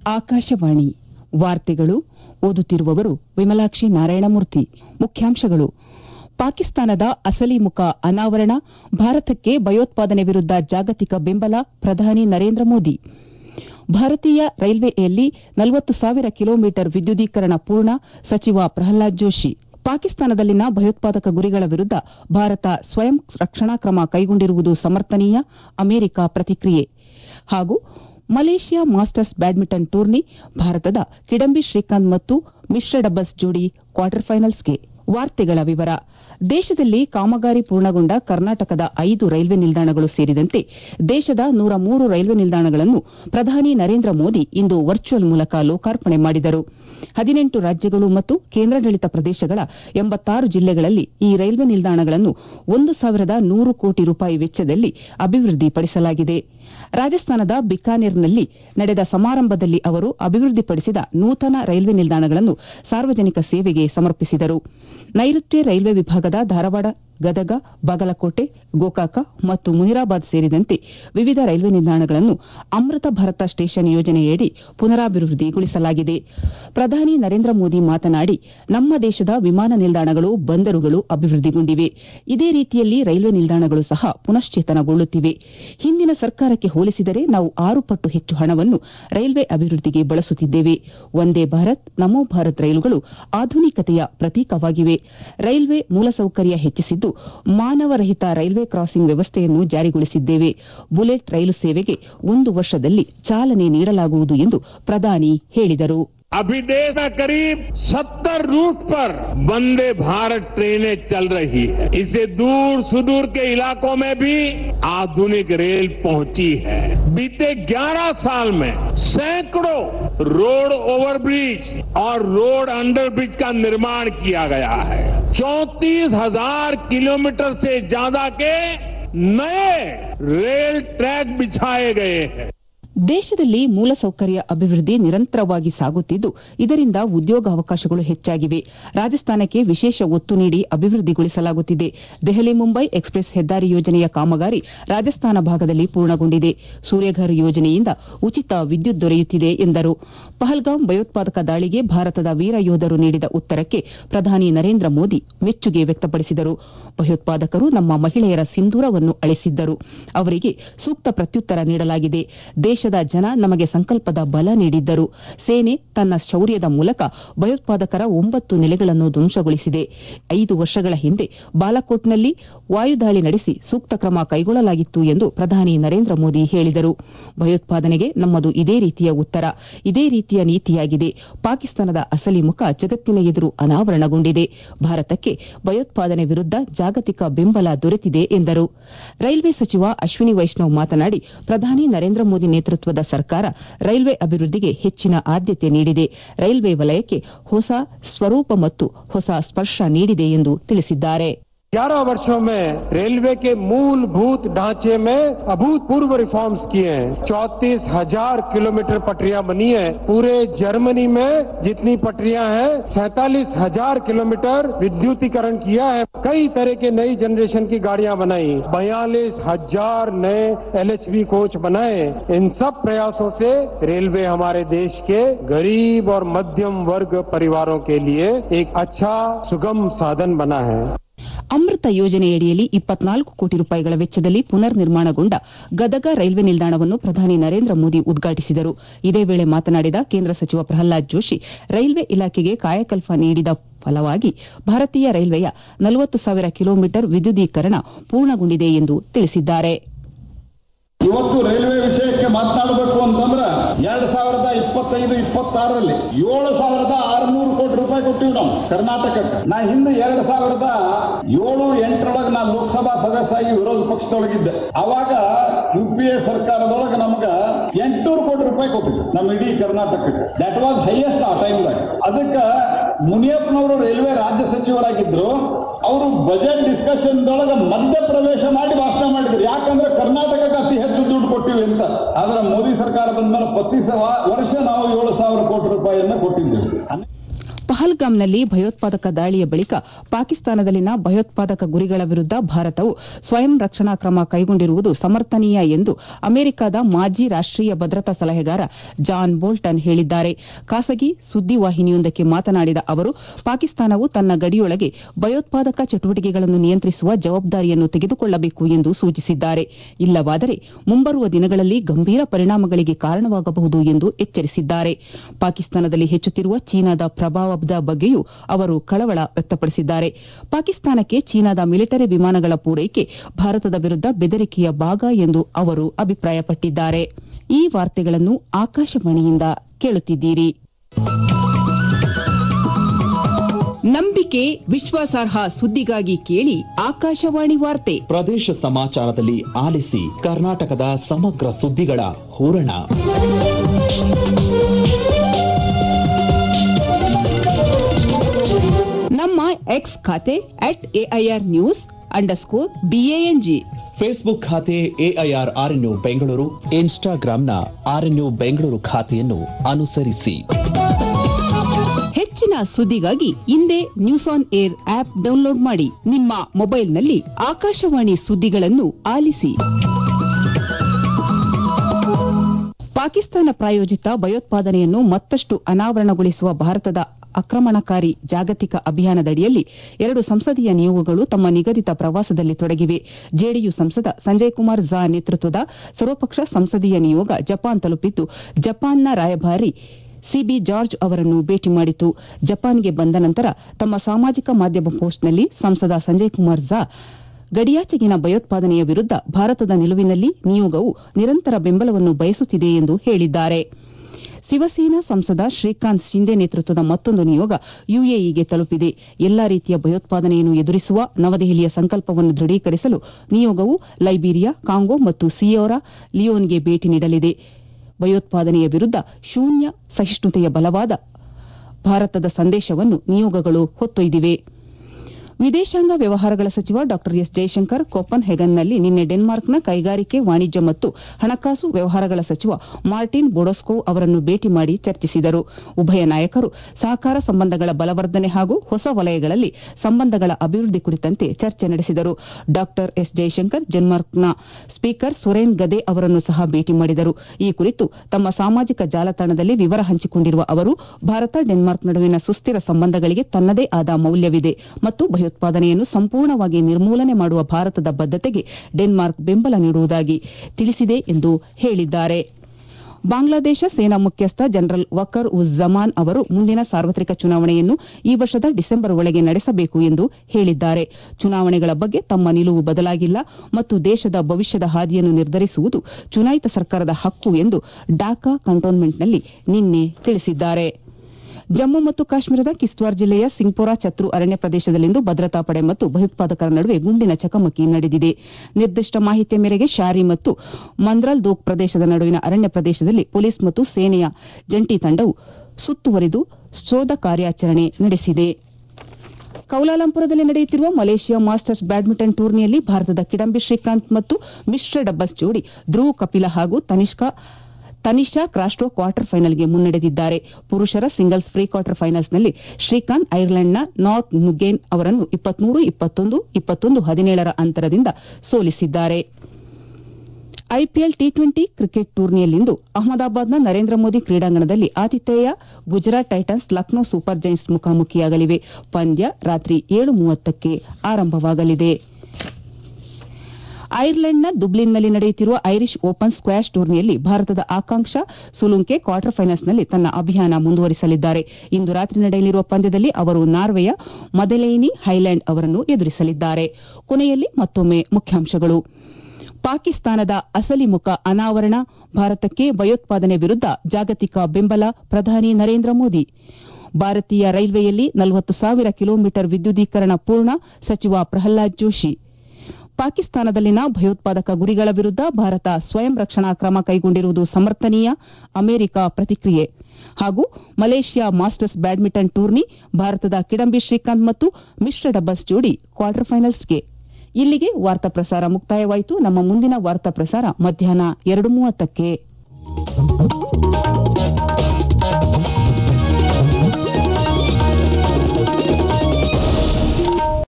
ಆಕಾಶವಾಣಿ ವಾರ್ತೆಗಳು ಓದುತ್ತಿರುವವರು ವಿಮಲಾಕ್ಷಿ ನಾರಾಯಣಮೂರ್ತಿ ಮುಖ್ಯಾಂಶಗಳು ಪಾಕಿಸ್ತಾನದ ಅಸಲಿ ಮುಖ ಅನಾವರಣ ಭಾರತಕ್ಕೆ ಭಯೋತ್ಪಾದನೆ ವಿರುದ್ದ ಜಾಗತಿಕ ಬೆಂಬಲ ಪ್ರಧಾನಿ ನರೇಂದ್ರ ಮೋದಿ ಭಾರತೀಯ ರೈಲ್ವೆಯಲ್ಲಿ ನಲವತ್ತು ಸಾವಿರ ಕಿಲೋಮೀಟರ್ ವಿದ್ಯುದೀಕರಣ ಪೂರ್ಣ ಸಚಿವ ಪ್ರಹ್ಲಾದ್ ಜೋಶಿ ಪಾಕಿಸ್ತಾನದಲ್ಲಿನ ಭಯೋತ್ಪಾದಕ ಗುರಿಗಳ ವಿರುದ್ದ ಭಾರತ ಸ್ವಯಂ ರಕ್ಷಣಾ ಕ್ರಮ ಕೈಗೊಂಡಿರುವುದು ಸಮರ್ಥನೀಯ ಅಮೆರಿಕ ಪ್ರತಿಕ್ರಿಯೆ ಹಾಗೂ ಮಲೇಷ್ಯಾ ಮಾಸ್ಟರ್ಸ್ ಬ್ಯಾಡ್ಮಿಂಟನ್ ಟೂರ್ನಿ ಭಾರತದ ಕಿಡಂಬಿ ಶ್ರೀಕಾಂತ್ ಮತ್ತು ಮಿಶ್ರ ಡಬಲ್ಸ್ ಜೋಡಿ ಕ್ವಾರ್ಟರ್ ಫೈನಲ್ಸ್ಗೆ ವಾರ್ತೆಗಳ ವಿವರ ದೇಶದಲ್ಲಿ ಕಾಮಗಾರಿ ಪೂರ್ಣಗೊಂಡ ಕರ್ನಾಟಕದ ಐದು ರೈಲ್ವೆ ನಿಲ್ದಾಣಗಳು ಸೇರಿದಂತೆ ದೇಶದ ನೂರ ಮೂರು ರೈಲ್ವೆ ನಿಲ್ದಾಣಗಳನ್ನು ಪ್ರಧಾನಿ ನರೇಂದ್ರ ಮೋದಿ ಇಂದು ವರ್ಚುವಲ್ ಮೂಲಕ ಲೋಕಾರ್ಪಣೆ ಮಾಡಿದರು ಹದಿನೆಂಟು ರಾಜ್ಯಗಳು ಮತ್ತು ಕೇಂದ್ರಾಡಳಿತ ಪ್ರದೇಶಗಳ ಎಂಬತ್ತಾರು ಜಿಲ್ಲೆಗಳಲ್ಲಿ ಈ ರೈಲ್ವೆ ನಿಲ್ದಾಣಗಳನ್ನು ಒಂದು ಸಾವಿರದ ನೂರು ಕೋಟಿ ರೂಪಾಯಿ ವೆಚ್ಚದಲ್ಲಿ ಅಭಿವೃದ್ದಿಪಡಿಸಲಾಗಿದೆ ರಾಜಸ್ಥಾನದ ಬಿಕಾನೇರ್ನಲ್ಲಿ ನಡೆದ ಸಮಾರಂಭದಲ್ಲಿ ಅವರು ಅಭಿವೃದ್ದಿಪಡಿಸಿದ ನೂತನ ರೈಲ್ವೆ ನಿಲ್ದಾಣಗಳನ್ನು ಸಾರ್ವಜನಿಕ ಸೇವೆಗೆ ಸಮರ್ಪಿಸಿದರು ನೈಋತ್ಯ ರೈಲ್ವೆ ವಿಭಾಗದ ಧಾರವಾಡ ಗದಗ ಬಾಗಲಕೋಟೆ ಗೋಕಾಕ ಮತ್ತು ಮುನಿರಾಬಾದ್ ಸೇರಿದಂತೆ ವಿವಿಧ ರೈಲ್ವೆ ನಿಲ್ದಾಣಗಳನ್ನು ಅಮೃತ ಭಾರತ ಸ್ಟೇಷನ್ ಯೋಜನೆಯಡಿ ಪುನರಾಭಿವೃದ್ದಿಗೊಳಿಸಲಾಗಿದೆ ಪ್ರಧಾನಿ ನರೇಂದ್ರ ಮೋದಿ ಮಾತನಾಡಿ ನಮ್ಮ ದೇಶದ ವಿಮಾನ ನಿಲ್ದಾಣಗಳು ಬಂದರುಗಳು ಅಭಿವೃದ್ದಿಗೊಂಡಿವೆ ಇದೇ ರೀತಿಯಲ್ಲಿ ರೈಲ್ವೆ ನಿಲ್ದಾಣಗಳು ಸಹ ಪುನಶ್ಚೇತನಗೊಳ್ಳುತ್ತಿವೆ ಹಿಂದಿನ ಸರ್ಕಾರಕ್ಕೆ ಹೋಲಿಸಿದರೆ ನಾವು ಆರು ಪಟ್ಟು ಹೆಚ್ಚು ಹಣವನ್ನು ರೈಲ್ವೆ ಅಭಿವೃದ್ದಿಗೆ ಬಳಸುತ್ತಿದ್ದೇವೆ ವಂದೇ ಭಾರತ್ ನಮೋ ಭಾರತ್ ರೈಲುಗಳು ಆಧುನಿಕತೆಯ ಪ್ರತೀಕವಾಗಿವೆ ರೈಲ್ವೆ ಮೂಲಸೌಕರ್ಯ ಹೆಚ್ಚಿಸಿದ್ದು ಮಾನವರಹಿತ ರೈಲ್ವೆ ಕ್ರಾಸಿಂಗ್ ವ್ಯವಸ್ಥೆಯನ್ನು ಜಾರಿಗೊಳಿಸಿದ್ದೇವೆ ಬುಲೆಟ್ ರೈಲು ಸೇವೆಗೆ ಒಂದು ವರ್ಷದಲ್ಲಿ ಚಾಲನೆ ನೀಡಲಾಗುವುದು ಎಂದು ಪ್ರಧಾನಿ ಹೇಳಿದರು अभी देश में करीब 70 रूट पर वंदे भारत ट्रेनें चल रही है इससे दूर सुदूर के इलाकों में भी आधुनिक रेल पहुंची है बीते 11 साल में सैकड़ों रोड ओवरब्रिज और रोड अंडरब्रिज का निर्माण किया गया है चौंतीस हजार किलोमीटर से ज्यादा के नए रेल ट्रैक बिछाए गए हैं ದೇಶದಲ್ಲಿ ಮೂಲಸೌಕರ್ಯ ಅಭಿವೃದ್ದಿ ನಿರಂತರವಾಗಿ ಸಾಗುತ್ತಿದ್ದು ಇದರಿಂದ ಉದ್ಯೋಗಾವಕಾಶಗಳು ಹೆಚ್ಚಾಗಿವೆ ರಾಜಸ್ಥಾನಕ್ಕೆ ವಿಶೇಷ ಒತ್ತು ನೀಡಿ ಅಭಿವೃದ್ದಿಗೊಳಿಸಲಾಗುತ್ತಿದೆ ದೆಹಲಿ ಮುಂಬೈ ಎಕ್ಸ್ಪ್ರೆಸ್ ಹೆದ್ದಾರಿ ಯೋಜನೆಯ ಕಾಮಗಾರಿ ರಾಜಸ್ಥಾನ ಭಾಗದಲ್ಲಿ ಪೂರ್ಣಗೊಂಡಿದೆ ಸೂರ್ಯಘರ್ ಯೋಜನೆಯಿಂದ ಉಚಿತ ವಿದ್ಯುತ್ ದೊರೆಯುತ್ತಿದೆ ಎಂದರು ಪಹಲ್ಗಾಮ್ ಭಯೋತ್ಪಾದಕ ದಾಳಿಗೆ ಭಾರತದ ವೀರ ಯೋಧರು ನೀಡಿದ ಉತ್ತರಕ್ಕೆ ಪ್ರಧಾನಿ ನರೇಂದ್ರ ಮೋದಿ ಮೆಚ್ಚುಗೆ ವ್ಯಕ್ತಪಡಿಸಿದರು ಭಯೋತ್ಪಾದಕರು ನಮ್ಮ ಮಹಿಳೆಯರ ಸಿಂಧೂರವನ್ನು ಅಳಿಸಿದ್ದರು ಅವರಿಗೆ ಸೂಕ್ತ ಪ್ರತ್ಯುತ್ತರ ನೀಡಲಾಗಿದೆ ದೇಶದ ಜನ ನಮಗೆ ಸಂಕಲ್ಪದ ಬಲ ನೀಡಿದ್ದರು ಸೇನೆ ತನ್ನ ಶೌರ್ಯದ ಮೂಲಕ ಭಯೋತ್ಪಾದಕರ ಒಂಬತ್ತು ನೆಲೆಗಳನ್ನು ಧ್ವಂಸಗೊಳಿಸಿದೆ ಐದು ವರ್ಷಗಳ ಹಿಂದೆ ಬಾಲಾಕೋಟ್ನಲ್ಲಿ ವಾಯುದಾಳಿ ನಡೆಸಿ ಸೂಕ್ತ ಕ್ರಮ ಕೈಗೊಳ್ಳಲಾಗಿತ್ತು ಎಂದು ಪ್ರಧಾನಿ ನರೇಂದ್ರ ಮೋದಿ ಹೇಳಿದರು ಭಯೋತ್ಪಾದನೆಗೆ ನಮ್ಮದು ಇದೇ ರೀತಿಯ ಉತ್ತರ ಇದೇ ರೀತಿಯ ನೀತಿಯಾಗಿದೆ ಪಾಕಿಸ್ತಾನದ ಅಸಲಿ ಮುಖ ಜಗತ್ತಿನ ಎದುರು ಅನಾವರಣಗೊಂಡಿದೆ ಭಾರತಕ್ಕೆ ಭಯೋತ್ಪಾದನೆ ವಿರುದ್ದ ಜಾಗತಿಕ ಬೆಂಬಲ ದೊರೆತಿದೆ ಎಂದರು ರೈಲ್ವೆ ಸಚಿವ ಅಶ್ವಿನಿ ವೈಷ್ಣವ್ ಮಾತನಾಡಿ ಪ್ರಧಾನಿ ನರೇಂದ್ರ ಮೋದಿ ನೇತೃತ್ವದ ಸರ್ಕಾರ ರೈಲ್ವೆ ಅಭಿವೃದ್ದಿಗೆ ಹೆಚ್ಚಿನ ಆದ್ಯತೆ ನೀಡಿದೆ ರೈಲ್ವೆ ವಲಯಕ್ಕೆ ಹೊಸ ಸ್ವರೂಪ ಮತ್ತು ಹೊಸ ಸ್ಪರ್ಶ ನೀಡಿದೆ ಎಂದು ತಿಳಿಸಿದ್ದಾರೆ ग्यारह वर्षों में रेलवे के मूलभूत ढांचे में अभूतपूर्व रिफॉर्म्स किए हैं चौतीस हजार किलोमीटर पटरियां बनी है पूरे जर्मनी में जितनी पटरियां हैं सैतालीस हजार किलोमीटर विद्युतीकरण किया है कई तरह के नई जनरेशन की गाड़ियां बनाई बयालीस हजार नए एलएचबी कोच बनाए इन सब प्रयासों से रेलवे हमारे देश के गरीब और मध्यम वर्ग परिवारों के लिए एक अच्छा सुगम साधन बना है ಅಮೃತ ಯೋಜನೆಯಡಿಯಲ್ಲಿ ಇಪ್ಪತ್ನಾಲ್ಕು ಕೋಟಿ ರೂಪಾಯಿಗಳ ವೆಚ್ಚದಲ್ಲಿ ಪುನರ್ ನಿರ್ಮಾಣಗೊಂಡ ಗದಗ ರೈಲ್ವೆ ನಿಲ್ದಾಣವನ್ನು ಪ್ರಧಾನಿ ನರೇಂದ್ರ ಮೋದಿ ಉದ್ಘಾಟಿಸಿದರು ಇದೇ ವೇಳೆ ಮಾತನಾಡಿದ ಕೇಂದ್ರ ಸಚಿವ ಪ್ರಹ್ಲಾದ್ ಜೋಶಿ ರೈಲ್ವೆ ಇಲಾಖೆಗೆ ಕಾಯಕಲ್ಪ ನೀಡಿದ ಫಲವಾಗಿ ಭಾರತೀಯ ರೈಲ್ವೆಯ ನಲವತ್ತು ಸಾವಿರ ಕಿಲೋಮೀಟರ್ ವಿದ್ಯುದೀಕರಣ ಪೂರ್ಣಗೊಂಡಿದೆ ಎಂದು ತಿಳಿಸಿದ್ದಾರೆ ಇವತ್ತು ರೈಲ್ವೆ ವಿಷಯಕ್ಕೆ ಮಾತನಾಡಬೇಕು ಅಂತಂದ್ರೆ ಎರಡ್ ಸಾವಿರದ ಇಪ್ಪತ್ತೈದು ಇಪ್ಪತ್ತಾರರಲ್ಲಿ ಏಳು ಸಾವಿರದ ಆರುನೂರು ಕೋಟಿ ರೂಪಾಯಿ ಕೊಟ್ಟಿವಿ ನಾವು ಕರ್ನಾಟಕಕ್ಕೆ ನಾ ಹಿಂದೆ ಎರಡ್ ಸಾವಿರದ ಏಳು ಎಂಟರೊಳಗೆ ನಾನು ಲೋಕಸಭಾ ಸದಸ್ಯಾಗಿ ವಿರೋಧ ಪಕ್ಷದೊಳಗಿದ್ದೆ ಅವಾಗ ಯು ಪಿ ಎ ಸರ್ಕಾರದೊಳಗೆ ನಮಗ ಎಂಟುನೂರು ಕೋಟಿ ರೂಪಾಯಿ ಕೊಟ್ಟಿದ್ರು ನಮ್ಮ ಇಡೀ ಕರ್ನಾಟಕಕ್ಕೆ ದಟ್ ವಾಸ್ ಹೈಯೆಸ್ಟ್ ಆ ಟೈಮ್ದಾಗ ಅದಕ್ಕೆ ಮುನಿಯಪ್ಪನವರು ರೈಲ್ವೆ ರಾಜ್ಯ ಸಚಿವರಾಗಿದ್ರು ಅವರು ಬಜೆಟ್ ಡಿಸ್ಕಷನ್ ದೊಳಗೆ ಮಧ್ಯ ಪ್ರವೇಶ ಮಾಡಿ ಭಾಷಣ ಮಾಡಿದ್ರು ಯಾಕಂದ್ರೆ ಕರ್ನಾಟಕಕ್ಕೆ ಅತಿ ಹೆಚ್ಚು ದುಡ್ಡು ಕೊಟ್ಟಿವಿ ಅಂತ ಆದ್ರೆ ಮೋದಿ ಸರ್ಕಾರ ಬಂದ ಮೇಲೆ ಪ್ರತಿ ವರ್ಷ ನಾವು ಏಳು ಸಾವಿರ ಕೋಟಿ ರೂಪಾಯಿಯನ್ನ ಕೊಟ್ಟಿದ್ದೇವೆ ಪಹಲ್ಗಾಮ್ನಲ್ಲಿ ಭಯೋತ್ಪಾದಕ ದಾಳಿಯ ಬಳಿಕ ಪಾಕಿಸ್ತಾನದಲ್ಲಿನ ಭಯೋತ್ಪಾದಕ ಗುರಿಗಳ ವಿರುದ್ದ ಭಾರತವು ಸ್ವಯಂ ರಕ್ಷಣಾ ಕ್ರಮ ಕೈಗೊಂಡಿರುವುದು ಸಮರ್ಥನೀಯ ಎಂದು ಅಮೆರಿಕದ ಮಾಜಿ ರಾಷ್ಟೀಯ ಭದ್ರತಾ ಸಲಹೆಗಾರ ಜಾನ್ ಬೋಲ್ಟನ್ ಹೇಳಿದ್ದಾರೆ ಖಾಸಗಿ ಸುದ್ದಿವಾಹಿನಿಯೊಂದಕ್ಕೆ ಮಾತನಾಡಿದ ಅವರು ಪಾಕಿಸ್ತಾನವು ತನ್ನ ಗಡಿಯೊಳಗೆ ಭಯೋತ್ಪಾದಕ ಚಟುವಟಿಕೆಗಳನ್ನು ನಿಯಂತ್ರಿಸುವ ಜವಾಬ್ದಾರಿಯನ್ನು ತೆಗೆದುಕೊಳ್ಳಬೇಕು ಎಂದು ಸೂಚಿಸಿದ್ದಾರೆ ಇಲ್ಲವಾದರೆ ಮುಂಬರುವ ದಿನಗಳಲ್ಲಿ ಗಂಭೀರ ಪರಿಣಾಮಗಳಿಗೆ ಕಾರಣವಾಗಬಹುದು ಎಂದು ಎಚ್ಚರಿಸಿದ್ದಾರೆ ಪಾಕಿಸ್ತಾನದಲ್ಲಿ ಹೆಚ್ಚುತ್ತಿರುವ ಚೀನಾದ ಪ್ರಭಾವದ ಬಗ್ಗೆಯೂ ಅವರು ಕಳವಳ ವ್ಯಕ್ತಪಡಿಸಿದ್ದಾರೆ ಪಾಕಿಸ್ತಾನಕ್ಕೆ ಚೀನಾದ ಮಿಲಿಟರಿ ವಿಮಾನಗಳ ಪೂರೈಕೆ ಭಾರತದ ವಿರುದ್ದ ಬೆದರಿಕೆಯ ಭಾಗ ಎಂದು ಅವರು ಅಭಿಪ್ರಾಯಪಟ್ಟಿದ್ದಾರೆ ಈ ವಾರ್ತೆಗಳನ್ನು ಆಕಾಶವಾಣಿಯಿಂದ ಕೇಳುತ್ತಿದ್ದೀರಿ ನಂಬಿಕೆ ವಿಶ್ವಾಸಾರ್ಹ ಸುದ್ದಿಗಾಗಿ ಕೇಳಿ ಆಕಾಶವಾಣಿ ವಾರ್ತೆ ಪ್ರದೇಶ ಸಮಾಚಾರದಲ್ಲಿ ಆಲಿಸಿ ಕರ್ನಾಟಕದ ಸಮಗ್ರ ಸುದ್ದಿಗಳ ಹೂರಣ ನಮ್ಮ ಎಕ್ಸ್ ಖಾತೆ at AIR news underscore BANG Facebook ಖಾತೆ ಎಐಆರ್ ಆರ್ಎನ್ಯು ಬೆಂಗಳೂರು ಇನ್ಸ್ಟಾಗ್ರಾಂನ ಆರ್ಎನ್ಯು ಬೆಂಗಳೂರು ಖಾತೆಯನ್ನು ಅನುಸರಿಸಿ ಹೆಚ್ಚಿನ ಸುದ್ದಿಗಾಗಿ ಹಿಂದೆ news on air app download ಮಾಡಿ ನಿಮ್ಮ ಮೊಬೈಲ್ನಲ್ಲಿ ಆಕಾಶವಾಣಿ ಸುದ್ದಿಗಳನ್ನು ಆಲಿಸಿ ಪಾಕಿಸ್ತಾನ ಪ್ರಾಯೋಜಿತ ಭಯೋತ್ಪಾದನೆಯನ್ನು ಮತ್ತಷ್ಟು ಅನಾವರಣಗೊಳಿಸುವ ಭಾರತದ ಆಕ್ರಮಣಕಾರಿ ಜಾಗತಿಕ ಅಭಿಯಾನದಡಿಯಲ್ಲಿ ಎರಡು ಸಂಸದೀಯ ನಿಯೋಗಗಳು ತಮ್ಮ ನಿಗದಿತ ಪ್ರವಾಸದಲ್ಲಿ ತೊಡಗಿವೆ ಜೆಡಿಯು ಸಂಸದ ಸಂಜಯ್ ಕುಮಾರ್ ಝಾ ನೇತೃತ್ವದ ಸರ್ವಪಕ್ಷ ಸಂಸದೀಯ ನಿಯೋಗ ಜಪಾನ್ ತಲುಪಿದ್ದು ಜಪಾನ್ನ ರಾಯಭಾರಿ ಸಿಬಿ ಜಾರ್ಜ್ ಅವರನ್ನು ಭೇಟಿ ಮಾಡಿತು ಜಪಾನ್ಗೆ ಬಂದ ನಂತರ ತಮ್ಮ ಸಾಮಾಜಿಕ ಮಾಧ್ಯಮ ಪೋಸ್ಟ್ನಲ್ಲಿ ಸಂಸದ ಸಂಜಯ್ ಕುಮಾರ್ ಝಾ ಗಡಿಯಾಚೆಗಿನ ಭಯೋತ್ಪಾದನೆಯ ವಿರುದ್ದ ಭಾರತದ ನಿಲುವಿನಲ್ಲಿ ನಿಯೋಗವು ನಿರಂತರ ಬೆಂಬಲವನ್ನು ಬಯಸುತ್ತಿದೆ ಎಂದು ಹೇಳಿದ್ದಾರೆ ಶಿವಸೇನಾ ಸಂಸದ ಶ್ರೀಕಾಂತ್ ಶಿಂದೆ ನೇತೃತ್ವದ ಮತ್ತೊಂದು ನಿಯೋಗ ಯುಎಇಗೆ ತಲುಪಿದೆ ಎಲ್ಲಾ ರೀತಿಯ ಭಯೋತ್ಪಾದನೆಯನ್ನು ಎದುರಿಸುವ ನವದೆಹಲಿಯ ಸಂಕಲ್ಪವನ್ನು ದೃಢೀಕರಿಸಲು ನಿಯೋಗವು ಲೈಬೀರಿಯಾ ಕಾಂಗೋ ಮತ್ತು ಸಿಯೋರಾ ಲಿಯೋನ್ಗೆ ಭೇಟಿ ನೀಡಲಿದೆ ಭಯೋತ್ಪಾದನೆಯ ವಿರುದ್ದ ಶೂನ್ಯ ಸಹಿಷ್ಣುತೆಯ ಬಲವಾದ ಭಾರತದ ಸಂದೇಶವನ್ನು ನಿಯೋಗಗಳು ಹೊತ್ತೊಯ್ದಿವೆ ವಿದೇಶಾಂಗ ವ್ಯವಹಾರಗಳ ಸಚಿವ ಡಾ ಎಸ್ ಜೈಶಂಕರ್ ಕೋಪನ್ ಹೆಗನ್ನಲ್ಲಿ ನಿನ್ನೆ ಡೆನ್ಮಾರ್ಕ್ನ ಕೈಗಾರಿಕೆ ವಾಣಿಜ್ಯ ಮತ್ತು ಹಣಕಾಸು ವ್ಯವಹಾರಗಳ ಸಚಿವ ಮಾರ್ಟಿನ್ ಬೋಡೋಸ್ಕೋವ್ ಅವರನ್ನು ಭೇಟಿ ಮಾಡಿ ಚರ್ಚಿಸಿದರು ಉಭಯ ನಾಯಕರು ಸಹಕಾರ ಸಂಬಂಧಗಳ ಬಲವರ್ಧನೆ ಹಾಗೂ ಹೊಸ ವಲಯಗಳಲ್ಲಿ ಸಂಬಂಧಗಳ ಅಭಿವೃದ್ಧಿ ಕುರಿತಂತೆ ಚರ್ಚೆ ನಡೆಸಿದರು ಡಾ ಎಸ್ ಜೈಶಂಕರ್ ಡೆನ್ಮಾರ್ಕ್ನ ಸ್ಪೀಕರ್ ಸೊರೇನ್ ಗದೆ ಅವರನ್ನು ಸಹ ಭೇಟಿ ಮಾಡಿದರು ಈ ಕುರಿತು ತಮ್ಮ ಸಾಮಾಜಿಕ ಜಾಲತಾಣದಲ್ಲಿ ವಿವರ ಹಂಚಿಕೊಂಡಿರುವ ಅವರು ಭಾರತ ಡೆನ್ಮಾರ್ಕ್ ನಡುವಿನ ಸುಸ್ಥಿರ ಸಂಬಂಧಗಳಿಗೆ ತನ್ನದೇ ಆದ ಮೌಲ್ಯವಿದೆ ಮತ್ತು ಭಯೋತ್ಪಾದನೆಯನ್ನು ಸಂಪೂರ್ಣವಾಗಿ ನಿರ್ಮೂಲನೆ ಮಾಡುವ ಭಾರತದ ಬದ್ದತೆಗೆ ಡೆನ್ಮಾರ್ಕ್ ಬೆಂಬಲ ನೀಡುವುದಾಗಿ ತಿಳಿಸಿದೆ ಎಂದು ಹೇಳಿದ್ದಾರೆ ಬಾಂಗ್ಲಾದೇಶ ಸೇನಾ ಮುಖ್ಯಸ್ಥ ಜನರಲ್ ವಕರ್ ಉಜ್ ಜಮಾನ್ ಅವರು ಮುಂದಿನ ಸಾರ್ವತ್ರಿಕ ಚುನಾವಣೆಯನ್ನು ಈ ವರ್ಷದ ಡಿಸೆಂಬರ್ ಒಳಗೆ ನಡೆಸಬೇಕು ಎಂದು ಹೇಳಿದ್ದಾರೆ ಚುನಾವಣೆಗಳ ಬಗ್ಗೆ ತಮ್ಮ ನಿಲುವು ಬದಲಾಗಿಲ್ಲ ಮತ್ತು ದೇಶದ ಭವಿಷ್ಯದ ಹಾದಿಯನ್ನು ನಿರ್ಧರಿಸುವುದು ಚುನಾಯಿತ ಸರ್ಕಾರದ ಹಕ್ಕು ಎಂದು ಡಾಕಾ ಕಂಟೋನ್ಮೆಂಟ್ನಲ್ಲಿ ನಿನ್ನೆ ತಿಳಿಸಿದ್ದಾರೆ ಜಮ್ಮು ಮತ್ತು ಕಾಶ್ಮೀರದ ಕಿಶ್ತ್ವಾರ್ ಜಿಲ್ಲೆಯ ಸಿಂಗ್ಪೋರಾ ಚತ್ರು ಅರಣ್ಯ ಪ್ರದೇಶದಲ್ಲಿಂದು ಭದ್ರತಾ ಪಡೆ ಮತ್ತು ಭಯೋತ್ಪಾದಕರ ನಡುವೆ ಗುಂಡಿನ ಚಕಮಕಿ ನಡೆದಿದೆ ನಿರ್ದಿಷ್ಟ ಮಾಹಿತಿಯ ಮೇರೆಗೆ ಶಾರಿ ಮತ್ತು ಮಂದ್ರಲ್ ದೋಕ್ ಪ್ರದೇಶದ ನಡುವಿನ ಅರಣ್ಯ ಪ್ರದೇಶದಲ್ಲಿ ಪೊಲೀಸ್ ಮತ್ತು ಸೇನೆಯ ಜಂಟಿ ತಂಡವು ಸುತ್ತುವರಿದು ಶೋಧ ಕಾರ್ಯಾಚರಣೆ ನಡೆಸಿದೆ ಕೌಲಾಲಂಪುರದಲ್ಲಿ ನಡೆಯುತ್ತಿರುವ ಮಲೇಷಿಯಾ ಮಾಸ್ಟರ್ಸ್ ಬ್ಯಾಡ್ಮಿಂಟನ್ ಟೂರ್ನಿಯಲ್ಲಿ ಭಾರತದ ಕಿಡಂಬಿ ಶ್ರೀಕಾಂತ್ ಮತ್ತು ಮಿಶ್ರ ಡಬಲ್ಸ್ ಜೋಡಿ ಧ್ರುವ್ ಕಪಿಲ ಹಾಗೂ ತನಿಷ್ಕಾ ತನಿಷಾ ಕ್ರಾಸ್ಟೋ ಕ್ವಾರ್ಟರ್ ಫೈನಲ್ಗೆ ಮುನ್ನಡೆದಿದ್ದಾರೆ ಪುರುಷರ ಸಿಂಗಲ್ಸ್ ಪ್ರೀ ಕ್ವಾರ್ಟರ್ ಫೈನಲ್ಸ್ನಲ್ಲಿ ಶ್ರೀಕಾಂತ್ ಐರ್ಲೆಂಡ್ನ ನಾಟ್ ನುಗೇನ್ ಅವರನ್ನು ಇಪ್ಪತ್ಮೂರು ಇಪ್ಪತ್ತೊಂದು ಇಪ್ಪತ್ತೊಂದು ಹದಿನೇಳರ ಅಂತರದಿಂದ ಸೋಲಿಸಿದ್ದಾರೆ ಐಪಿಎಲ್ ಟಿ ಟ್ವೆಂಟಿ ಕ್ರಿಕೆಟ್ ಟೂರ್ನಿಯಲ್ಲಿಂದು ಅಹಮದಾಬಾದ್ನ ನರೇಂದ್ರ ಮೋದಿ ಕ್ರೀಡಾಂಗಣದಲ್ಲಿ ಆತಿಥೇಯ Gujarat Titans Lucknow Super Giants ಮುಖಾಮುಖಿಯಾಗಲಿವೆ ಪಂದ್ಯ ರಾತ್ರಿ ಏಳು ಮೂವತ್ತಕ್ಕೆ ಆರಂಭವಾಗಲಿದೆ ಐರ್ಲೆಂಡ್ನ ದುಬ್ಲಿನ್ನಲ್ಲಿ ನಡೆಯುತ್ತಿರುವ ಐರಿಷ್ ಓಪನ್ ಸ್ಕ್ವಾಷ್ ಟೂರ್ನಿಯಲ್ಲಿ ಭಾರತದ ಆಕಾಂಕ್ಷಾ ಸುಲುಂಕೆ ಕ್ವಾರ್ಟರ್ ಫೈನಲ್ಸ್ನಲ್ಲಿ ತನ್ನ ಅಭಿಯಾನ ಮುಂದುವರಿಸಲಿದ್ದಾರೆ ಇಂದು ರಾತ್ರಿ ನಡೆಯಲಿರುವ ಪಂದ್ಯದಲ್ಲಿ ಅವರು ನಾರ್ವೆಯ ಮದಲೈನಿ ಹೈಲ್ಯಾಂಡ್ ಅವರನ್ನು ಎದುರಿಸಲಿದ್ದಾರೆ ಕೊನೆಯಲ್ಲಿ ಮತ್ತೊಮ್ಮೆ ಮುಖ್ಯಾಂಶಗಳು ಪಾಕಿಸ್ತಾನದ ಅಸಲಿ ಮುಖ ಅನಾವರಣ ಭಾರತಕ್ಕೆ ಭಯೋತ್ಪಾದನೆ ವಿರುದ್ದ ಜಾಗತಿಕ ಬೆಂಬಲ ಪ್ರಧಾನಿ ನರೇಂದ್ರ ಮೋದಿ ಭಾರತೀಯ ರೈಲ್ವೆಯಲ್ಲಿ ನಲವತ್ತು ಸಾವಿರ ಕಿಲೋಮೀಟರ್ ವಿದ್ಯುದೀಕರಣ ಪೂರ್ಣ ಸಚಿವ ಪ್ರಹ್ಲಾದ್ ಜೋಶಿ ಪಾಕಿಸ್ತಾನದಲ್ಲಿನ ಭಯೋತ್ಪಾದಕ ಗುರಿಗಳ ವಿರುದ್ದ ಭಾರತ ಸ್ವಯಂ ರಕ್ಷಣಾ ಕ್ರಮ ಕೈಗೊಂಡಿರುವುದು ಸಮರ್ಥನೀಯ ಅಮೆರಿಕ ಪ್ರತಿಕ್ರಿಯೆ ಹಾಗೂ ಮಲೇಷ್ಯಾ ಮಾಸ್ಟರ್ಸ್ ಬ್ಯಾಡ್ಮಿಂಟನ್ ಟೂರ್ನಿ ಭಾರತದ ಕಿಡಂಬಿ ಶ್ರೀಕಾಂತ್ ಮತ್ತು ಮಿಶ್ರ ಡಬಲ್ಸ್ ಜೋಡಿ ಕ್ವಾರ್ಟರ್ ಫೈನಲ್ಸ್ಗೆ ಇಲ್ಲಿಗೆ ವಾರ್ತಾ ಪ್ರಸಾರ ಮುಕ್ತಾಯವಾಯಿತು ನಮ್ಮ ಮುಂದಿನ ವಾರ್ತಾ ಪ್ರಸಾರ ಮಧ್ಯಾಹ್ನ ಎರಡು ಮೂವತ್ತಕ್ಕೆ